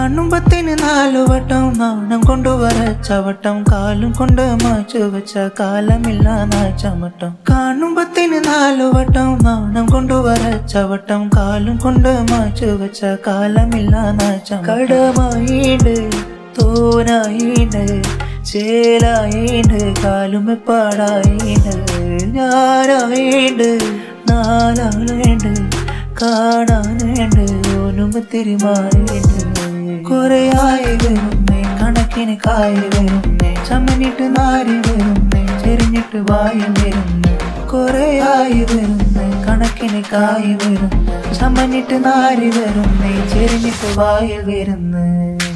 കാണുമ്പത്തിന് നാലു വട്ടം നാണം കൊണ്ട് വരച്ചവട്ടം കാലും കൊണ്ട് മാച്ചു വെച്ച കാലമില്ല നാച്ചമട്ടം കാണുമ്പത്തിന് നാലു വട്ടം നാണം കൊണ്ട് വരച്ചവട്ടം കാലും കൊണ്ട് മാച്ചു വെച്ച കാലമില്ല നാച്ചം കടമായിണ്ട് തോനായിണ്ട് ചേലായിണ്ട് കാലുമെപ്പാടായിണ്ട് ഞാനായിണ്ട് നാലാളുണ്ട് കാണാനുണ്ട് ഓനും ഒത്തിരി മാറിയുണ്ട് കുറെയായി വരുന്നേ കണക്കിന് കായി വരുന്നേ ചമ്മനിട്ട് നാരി വരുന്നേ ചെരിഞ്ഞിട്ട് വായി വരുന്നേ കുറെയായി വരുന്നേ കണക്കിന് കായി വരുന്നേ ചമ്മനിട്ട് നാരി വരുന്നേ ചെരിഞ്ഞിട്ട് വായിൽ വരുന്നേ